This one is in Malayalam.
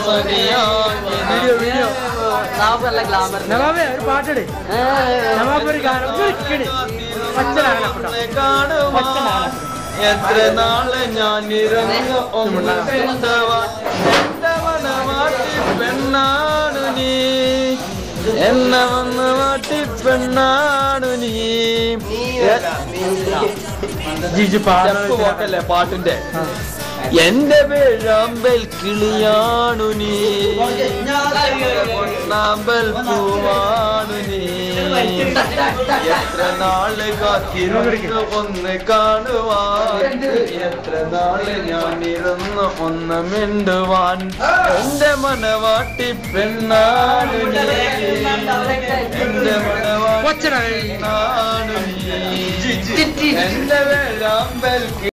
വീഡിയോ വീഡിയോ നാമല്ല ഗ്ലാമർ നവാബേ ഒരു പാട്ടിട് നവാബ് ഒരു ഗാനം ഒരിക്കല് പച്ചനാണ് എത്ര നാള് ഞാൻ ഇറങ്ങ മാട്ടി പെണ്ണാണു നീ എന്നെ വന്ന് മാട്ടി പെണ്ണാണു നീ ജിജു സ്റ്റെപ്പ് പോക്കല്ലേ പാട്ടിന്റെ എന്റെ വേഴാമ്പൽ കിളിയാണു നീ പൊന്നാമ്പൽ പൂവാണു നീ എത്ര നാള് കാത്തിരുന്ന് ഒന്ന് കാണുവാൻ എത്ര നാള് ഞാൻ ഇരുന്ന് ഒന്ന് മിണ്ടുവാൻ എന്റെ മനവാട്ടി പെണ്ണാണു നീ എന്റെ മനവാട്ടി പെണ്ണാണു നീ എന്റെ വേഴാമ്പൽ